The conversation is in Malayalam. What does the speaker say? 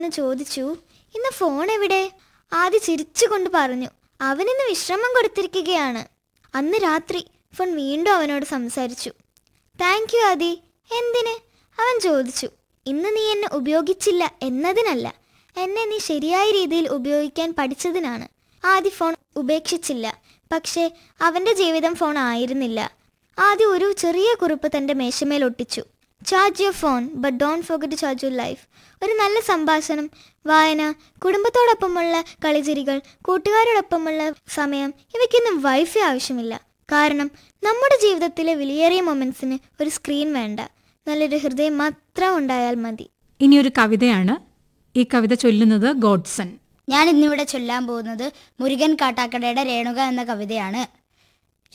എന്ന് ചോദിച്ചു ഇന്ന് ഫോൺ എവിടെ ആദ്യ ചിരിച്ചുകൊണ്ട് പറഞ്ഞു അവനിന്ന് വിശ്രമം കൊടുത്തിരിക്കുകയാണ് അന്ന് രാത്രി ഫോൺ വീണ്ടും അവനോട് സംസാരിച്ചു താങ്ക് യു ആദി എന്തിന് അവൻ ചോദിച്ചു ഇന്ന് നീ എന്നെ ഉപയോഗിച്ചില്ല എന്നതിനല്ല എന്നെ നീ ശരിയായ രീതിയിൽ ഉപയോഗിക്കാൻ പഠിച്ചതിനാണ് ആദ്യ ഫോൺ ഉപേക്ഷിച്ചില്ല പക്ഷേ അവൻ്റെ ജീവിതം ഫോൺ ആയിരുന്നില്ല ആദ്യം ഒരു ചെറിയ കുറിപ്പ് തൻ്റെ മേശമേൽ ഒട്ടിച്ചു charge your phone but don't forget charge your life ഒരു നല്ല സംഭാഷണം വായന കുടുംബത്തോടൊപ്പമുള്ള കളിചിരികൾ കൂട്ടുകാരോടൊപ്പമുള്ള സമയം ഇവയ്ക്കൊന്നും വൈഫൈ ആവശ്യമില്ല കാരണം നമ്മുടെ ജീവിതത്തിലെ വിലയേറിയ മൊമെൻറ്റ്സിന് ഒരു സ്ക്രീൻ വേണ്ട നല്ലൊരു ഹൃദയം മാത്രം ഉണ്ടായാൽ മതി ഇനി ഒരു കവിതയാണ് ഈ കവിത ചൊല്ലുന്നത് ഗോഡ്സൺ ഞാൻ ഇന്നിവിടെ ചൊല്ലാൻ പോകുന്നത് മുരുകൻ കാട്ടാക്കടയുടെ രേണുക എന്ന കവിതയാണ്